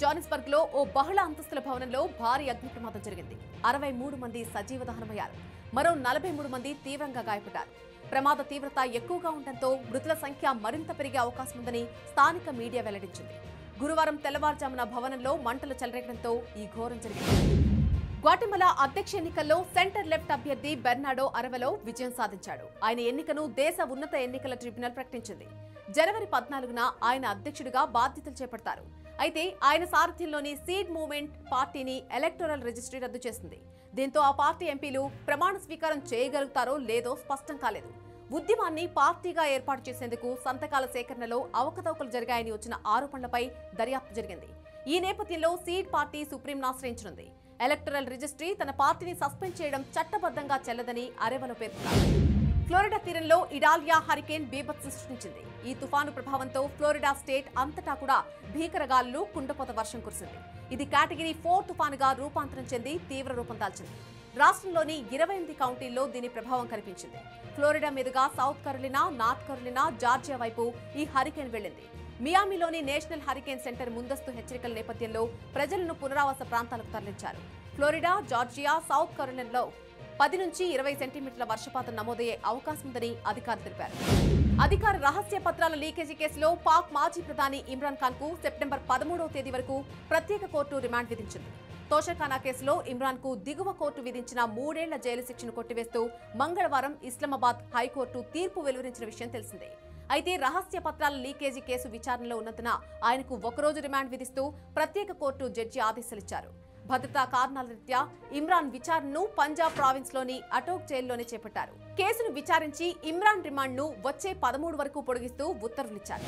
జానిస్బర్గ్ లో ఓ బహుళ అంతస్తుల భవనంలో భారీ అగ్ని ప్రమాదం జరిగింది అరవై మూడు మంది సజీవ దహనమయ్యారు మరో నలభై మూడు మంది తీవ్రంగా గాయపడ్డారు ప్రమాద తీవ్రత ఎక్కువగా ఉండటంతో మృతుల సంఖ్య మరింత పెరిగే అవకాశం ఉందని స్థానిక మీడియా వెల్లడించింది గురువారం తెల్లవారుజామున భవనంలో మంటలు చెలరేగడంతో ఈ ఘోరం జరిగింది గ్వాటెమలా అధ్యక్ష ఎన్నికల్లో సెంటర్ లెఫ్ట్ అభ్యర్థి బెర్నాడో అరవలో విజయం సాధించాడు ఆయన ఎన్నికను దేశ ఉన్నత ఎన్నికల ట్రిబ్యునల్ ప్రకటించింది జనవరి పద్నాలుగున ఆయన అధ్యక్షుడిగా బాధ్యతలు చేపడతారు అయితే ఆయన సారథ్యంలోని సీడ్ మూవ్మెంట్ పార్టీని ఎలక్టోరల్ రిజిస్ట్రీ రద్దు చేసింది దీంతో ఆ పార్టీ ఎంపీలు ప్రమాణ స్వీకారం చేయగలుగుతారో లేదో స్పష్టం కాలేదు ఉద్యమాన్ని పార్టీగా ఏర్పాటు చేసేందుకు సంతకాల సేకరణలో అవకతవకలు జరిగాయని వచ్చిన ఆరోపణలపై దర్యాప్తు జరిగింది ఈ నేపథ్యంలో సీడ్ పార్టీ సుప్రీంను ఆశ్రయించనుంది ఎలక్టరల్ రిజిస్ట్రీ తన పార్టీని సస్పెండ్ చేయడం చట్టబద్ధంగా చెల్లదని అరెవలో పేర్కొన్నారు ఫ్లోరిడా తీరంలో ఇడాలియా హరికేన్ బీభత్సం సృష్టించింది ఈ తుఫాను ప్రభావంతో ఫ్లోరిడా స్టేట్ అంతటా కూడా భీకర గాలులు కుండపోత వర్షం కురిసింది ఇది కేటగిరీ ఫోర్ తుఫానుగా రూపాంతరం చెంది తీవ్ర రూపం దాల్చింది రాష్ట్రంలోని ఇరవై ఎనిమిది కౌంటీల్లో దీని ప్రభావం కనిపించింది ఫ్లోరిడా మీదుగా South Carolina North Carolina Georgia వైపు ఈ హరికేన్ వెళ్ళింది మియామిలోని నేషనల్ హరికేన్ సెంటర్ ముందస్తు హెచ్చరికల నేపథ్యంలో ప్రజలను పునరావాస ప్రాంతాలకు తరలించారు ఫ్లోరిడా జార్జియా సౌత్ కరోలినాలో పది నుంచి ఇరవై సెంటీమీటర్ల వర్షపాతం నమోదయ్యే అవకాశం ఉందని అధికారులు తెలిపారు అధికార రహస్య పత్రాల లీకేజీ కేసులో పాక్ మాజీ ప్రధాని ఇమ్రాన్ ఖాన్ కు సెప్టెంబర్ పదమూడవ తేదీ వరకు ప్రత్యేక కోర్టు రిమాండ్ విధించింది తోషఖానా కేసులో ఇమ్రాన్ కు దిగువ కోర్టు విధించిన మూడేళ్ల జైలు శిక్షను కొట్టివేస్తూ మంగళవారం ఇస్లామాబాద్ హైకోర్టు తీర్పు వెలువరించిన విషయం తెలిసిందే అయితే రహస్య పత్రాల లీకేజీ కేసు విచారణలో ఉన్నందున ఆయనకు ఒకరోజు రిమాండ్ విధిస్తూ ప్రత్యేక కోర్టు జడ్జి ఆదేశాలిచ్చారు భద్రతా కారణాల రీత్యా ఇమ్రాన్ విచారణను పంజాబ్ ప్రావిన్స్ లోని అటోక్ జైల్లోనే చేపట్టారు కేసును విచారించి ఇమ్రాన్ రిమాండ్ ను వచ్చే పదమూడు వరకు పొడిగిస్తూ ఉత్తర్వులిచ్చారు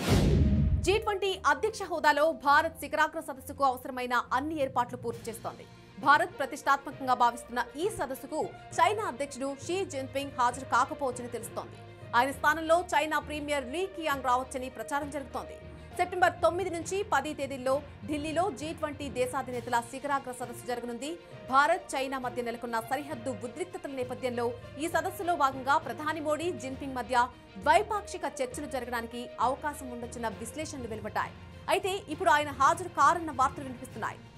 జీ ట్వంటీ అధ్యక్ష హోదాలో భారత్ శిఖరాగ్ర సదస్సుకు అవసరమైన అన్ని ఏర్పాట్లు పూర్తి చేస్తోంది భారత్ ప్రతిష్టాత్మకంగా భావిస్తున్న ఈ సదస్సుకు చైనా అధ్యక్షుడు షీ జిన్పింగ్ హాజరు కాకపోవచ్చని తెలుస్తోంది ఆయన స్థానంలో చైనా ప్రీమియర్ లీ కియాంగ్ రావచ్చని ప్రచారం జరుగుతోంది సెప్టెంబర్ తొమ్మిది నుంచి పది తేదీల్లో ఢిల్లీలో జీ ట్వంటీ దేశాధినేతల శిఖరాగ్ర సదస్సు జరగనుంది భారత్ చైనా మధ్య నెలకొన్న సరిహద్దు ఉద్రిక్తతల నేపథ్యంలో ఈ సదస్సులో భాగంగా ప్రధాని మోడీ జిన్పింగ్ మధ్య ద్వైపాక్షిక చర్చలు జరగడానికి అవకాశం ఉండొచ్చిన విశ్లేషణలు వెలువడ్డాయి అయితే ఇప్పుడు ఆయన హాజరు కారన్న వార్తలు వినిపిస్తున్నాయి